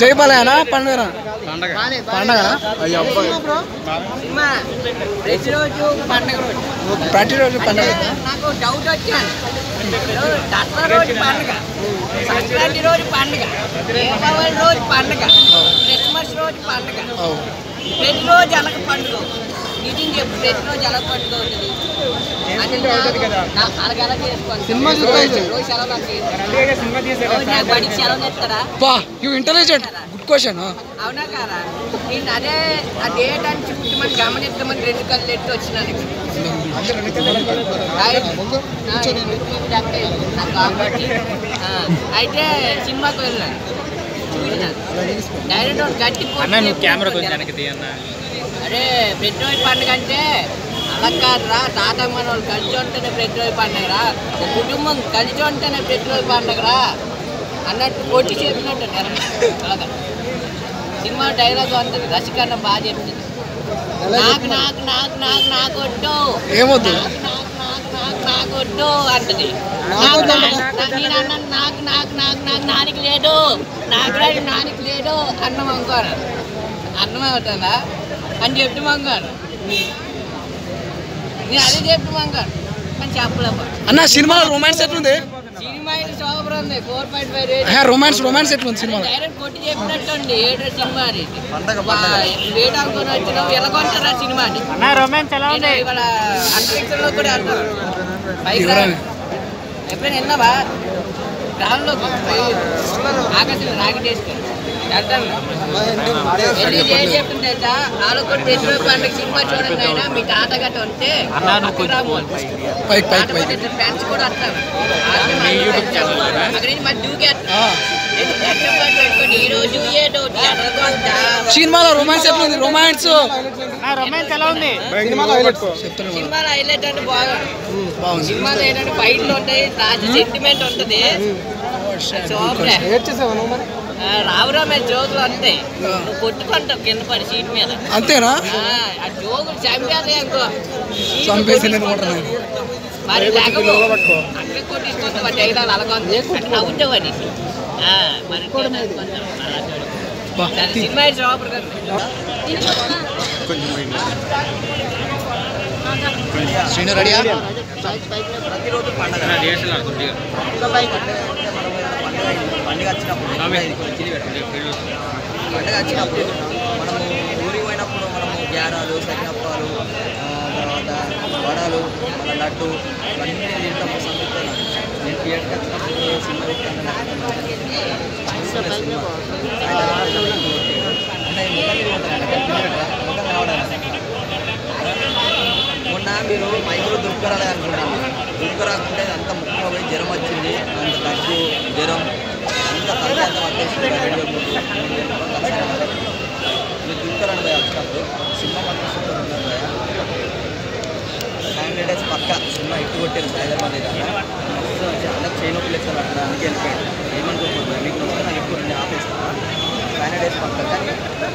జైపాలయనా పండుగ పండగ అయ్యో సినిమా ప్రతిరోజు పండగ రోజు ప్రతిరోజు పండుగ నాకు డౌట్ వచ్చాను ఇప్పుడు దసరా రోజు పండుగ సంక్రాంతి రోజు పండుగ దీపావళి రోజు పండుగ క్రిస్మస్ రోజు పండుగ అవు. ప్రతిరోజు ఎలాగ పండుగ నిజం చెప్పు ప్రతిరోజు ఎలా పండుగ అవుతుంది అని నాకు- నాకు అలాగ ఎలా చేసుకోవాలి సినిమా చూస్తాను. రోజు సెలవు నాకు ఇస్తారా? రోజు నాకు బడికి సెలవు ఇస్తారా బా యూ ఇంటెలిజెంట్ గుడ్ క్వశ్చన్ అవునా కాదా నేను అదే ఆ డేట్ అని చూపించమని గమనిద్దామని రెండు కళ్ళు ఎట్టి వచ్చినాను ఇక్కడ. రాయ్. ఆ, చెప్పే. నాకు కాబట్టి, ఆ, అయితే సినిమాకి వెళ్ళాను చూసినాను డైరెక్ట్ ఒక గట్టి అన్న నువ్వు కెమెరా కొంచెం కొట్టి వెనక్కి తీయన్నా అరే పెట్రోల్ పండుగ అంటే అలా కాదురా తాతమ్మ వాళ్ళు కలిసి ఉంటేనే పెట్రోల్ పండుగరా ఒక కుటుంబం కలిసి ఉంటేనే పెట్రోల్ పండుగరా అన్నట్టు కొట్టి చెప్పినట్టు నేను. అలాగా సినిమా డైలాగ్ ఉంటుంది రసికన్న బాగా చెప్తుంది నాకు నాకు నాకు నాకు నాకు వద్దు ఏమొద్దు? నాకు నాకు నాకు నాకు నాకు వద్దు అంటది నాకు నాకు నాకు నేను అన్నాను నాకు నాకు నాకు నాకు నానికి లేదు నాకు రాని నానికి లేదు అన్నం అనుకోను అన్నం అవుతుందా అని చెప్పి మంగాను నేను అదే చెప్పి మంగాను కానీ చెప్పలేము అన్న సినిమాలో రొమాన్స్ ఎట్లుంది సినిమా ఇది సూపర్ ఉంది four point five rate romance romance ఎట్లుంది సినిమాలో డైరెక్ట్ కొట్టి చెప్పినట్టుండి ఏడో సినిమా అది వేట అనుకుని వచ్చినావు ఎలా కొంటారా సినిమా అది అన్న రొమాన్స్ ఎలా ఉంది నేను ఇవాళ అంతరిక్షంలో కూడా వెళ్తాను పైకి రా. ఎవరైనా? ఎప్పుడైనా విన్నావా గాల్లో ఆకాశంలో రాకెట్ వేసుకొని వెళ్తాను వెళ్ళి ఏం చెప్తుంది తెలుసా నాలుగు కోటి పెట్రోల్ పండుగ సినిమా చూడండి అయినా మీ తాత గట్ట ఉంటే అన్నా నువ్వు కొంచెం రాము. పైకి పైకి తాత పైకి పెట్టిన ఫ్యాన్స్ కూడా వస్తారు అక్కడి నుంచి మరి దూకేస్తారు ఆ. ఈ రోజు ఏదో ఎర్రగొండ. సినిమాలో రొమాన్స్ ఎట్లుంది రొమాన్స్ అన్న రొమాన్స్ ఎలా ఉంది చెప్తాను సినిమాలో హైలైట్ అంటే బాగా బాగుంది సినిమాలో ఏంటంటే ఫైట్లు ఉంటాయి రాజు సెంటిమెంట్ ఉంటుంది సూపరే. ఆ, రావురా మీద జోకులు వస్తాయి నువ్వు కొట్టుకుంటావు కింద పడి సీట్ మీద అంతేనా ఆ, ఆ జోకులు చంపేది అనుకో సీటు చంపేసి నేను కొట్టించుకుంటావు. కొట్టను. మరి లేకపో అక్కడే కొట్టించుకుంటావు ఆ డైలాగ్ అలాగొంది అంటే నవ్వుతావు అది ఆ, మరి కొట్టించుకుంటావు. అలాగే. బా, దాని తీ. సినిమా సూపర్ శ్రీను రెడీయా అన్న డిఎస్ఎల్ఆర్ కొద్దిగా పండుగ వచ్చినప్పుడు స్వామి పండుగ వచ్చినప్పుడు మనము ఊరికి పోయినప్పుడు మనము గ్యారాలు సకినప్పాలు ఆ, తర్వాత వడలు మన లడ్డు ఇవన్నీ తింటాము సంతృప్తిగా నేను థియేటర్కి వచ్చినప్పుడు సినిమా చూస్తాను చూస్తాను సినిమా అంటే ముఖం మీద ఉంటాను ముఖం రావడానికి మొన్న మీరు మైకులు దుర్కరాలే అనుకుంటాను దుర్కరాకుంటే అంత ముఖ్యంగా పోయి జ్వరం వచ్చింది అంత దగ్గు జ్వరం అంత తగ్గి అంత పట్టేసింది రెండు మూడు మీరు దుర్కరాని పోయి వచ్చినప్పుడు సినిమా మాత్రం సూపర్ ఉంటుంది భయ ఫైవ్ హండ్రెడ్ డేస్ పక్క సినిమా ఎక్కువ కొట్టారు హైదరాబాద్ దగ్గర మస్తు మంచి అందరికి చేయని నొప్పులు ఇస్తాను అక్కడ అందుకే వెళ్ళిపోయాడు ఏమనుకుంటున్నాను మీకు వస్తే నాకు ఎక్కువ రెండు ఆపేస్తాను ఫైవ్ హండ్రెడ్ డేస్ పక్క కానీ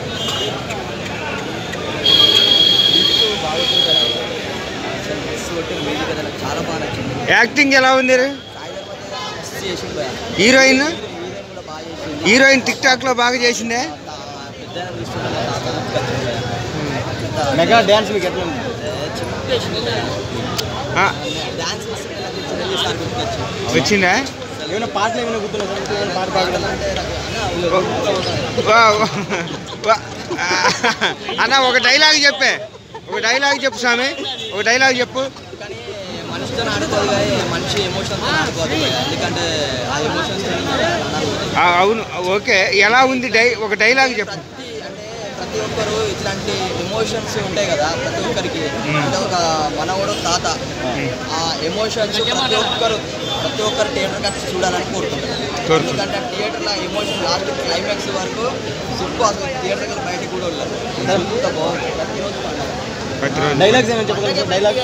లిఫ్ట్ బాగుంటుంది కదా అసలు మిస్ కొట్టి మ్యూజిక్ కదా నాకు చాలా బాగా నచ్చింది యాక్టింగ్ ఎలా ఉంది మస్తు చేసింది భయ హీరోయిన్ హీరోయిన్ కూడా బాగా చేసింది హీరోయిన్ టిక్ టాక్ లో బాగా చేసిందే పెద్ద తీసుకుంటే మెగా డ్యాన్స్ మీకు ఎట్లా ఉంది చెప్పేసింది ఆ, డాన్స్ చిన్నసారి గుర్తుకొచ్చింది వచ్చిందా ఏమైనా పాటలు ఏమైనా గుర్తున్నా పాట పాడగలరా అంటే వా, వా, వా. అన్న ఒక డైలాగ్ చెప్పే ఒక డైలాగ్ చెప్పు స్వామి ఒక డైలాగ్ చెప్పు కానీ మనిషితో ఆడుతుంది కానీ మనిషి ఎమోషన్తో ఆడుకోవద్దు భయ. ఎందుకంటే ఆ ఎమోషన్స్ ఆ, అవును ఓకే ఎలా ఉంది డై ఒక డైలాగ్ చెప్పు ప్రతి అంటే ప్రతి ఒక్కరు ఇట్లాంటి ఎమోషన్స్ ఉంటాయి కదా ప్రతి ఒక్కరికి అంటే ఒక మనవడు తాత ఆ ఎమోషన్స్ ప్రతి ఒక్కరు ప్రతి ఒక్కరు థియేటర్కి వచ్చి చూడాలని కోరుకుంటారు కోరుకుంటారు. ఎందుకంటే థియేటర్లో ఎమోషన్ లాస్ట్ క్లైమాక్స్ వరకు సుప్పు అసలు థియేటర్కి బయటికి కూడా వెళ్ళారు అంత బాగుంది ప్రతిరోజు పండుగ ప్రతిరోజు డైలాగ్స్ ఏమైనా చెప్పగలరు dialogue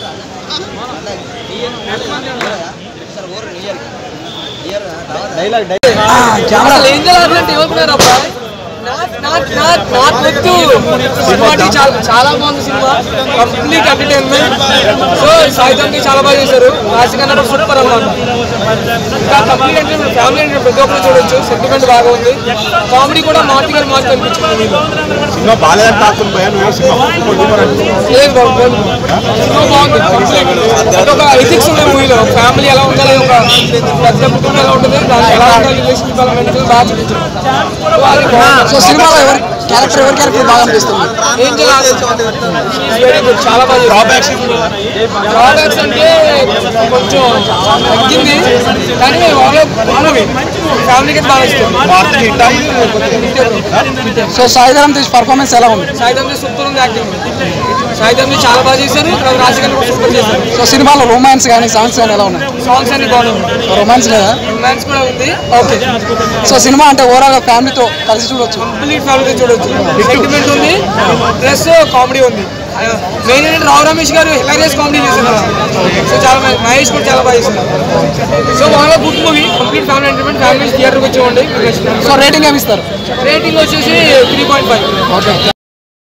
sir or near near dialogue అసలు ఏం చేయాలంటే ఏమవుతున్నారు అబ్బా నా నా నాకొద్దు సినిమాటి చాలా చాలా బాగుంది సినిమా కంప్లీట్ ఎంటర్టైన్మెంట్ సో సాయిధంకి చాలా బాగా చేశారు రాశి కన్నడ సూపర్ అన్నమాట ఇంకా కంప్లీట్ ఎంటర్టైన్మెంట్ ఫ్యామిలీ ఎంటర్టైన్మెంట్ ప్రతి ఒక్కరు చూడొచ్చు సెంటిమెంట్ బాగా ఉంది కామెడీ కూడా మార్తి గారు మార్చి అనిపించింది దీనిలో. సినిమా బాగాలేదని తాకుతుంది భయ నువ్వు సినిమా సూపర్ డూపర్ అంటున్నావు లేదు బాబు, బాగుంది. సినిమా బాగుంది కంప్లీట్ అంటే ఒక ఎథిక్స్ ఉన్నాయి మూవీలో ఫ్యామిలీ ఎలా ఉండాలి ఒక పెద్ద కుటుంబం ఎలా ఉంటుంది దానికి ఎలా ఉండాలి రిలేషన్షిప్ ఎలా మెయింటైన్ బాగా చూపించారు సో అది బాగుంది. సో సినిమాలో ఎవరి క్యారెక్టర్ ఎవరి క్యారెక్టర్ బాగా అనిపిస్తుంది ఏంజల్ వెరీ గుడ్ చాలా బాగా డ్రాబ్యాక్స్ డ్రాబ్యాక్స్ అంటే కొంచెం తగ్గింది కానీ వాళ్ళు బాగున్నవి ఫ్యామిలీకి బాగా ఇస్తుంది సో సాయిధరం తేజ్ పర్ఫార్మెన్స్ ఎలా ఉంది సాయిధమ్ని సూపర్ ఉంది యాక్టింగ్ సాయిధమ్ని చాలా బాగా చేశారు ఇక్కడ రాజకీయాలు కూడా సూపర్ చేశారు సో సినిమాలో రొమాన్స్ కానీ సాంగ్స్ కానీ ఎలా ఉన్నాయి సాంగ్స్ అన్ని బాగున్నాయి రొమాన్స్ లేదా రొమాన్స్ కూడా ఉంది ఓకే సో సినిమా అంటే ఓవరాల్ గా ఫ్యామిలీతో కలిసి చూడొచ్చు కంప్లీట్ ఫ్యామిలీ చూడొచ్చు సెంటిమెంట్ ఉంది ప్లస్ కామెడీ ఉంది మెయిన్ ఏంటంటే రావు రమేష్ గారు హిలారియస్ కామెడీ చేశారు కదా. సో చాలా బాగా- మహేష్ కూడా చాలా బాగా చేశారు సో బాగా good movie complete family entertainment family థియేటర్కి వచ్చి ఉండి సో రేటింగ్ ఏమి ఇస్తారు రేటింగ్ వచ్చేసి త్రీ పాయింట్ ఫైవ్ ఓకే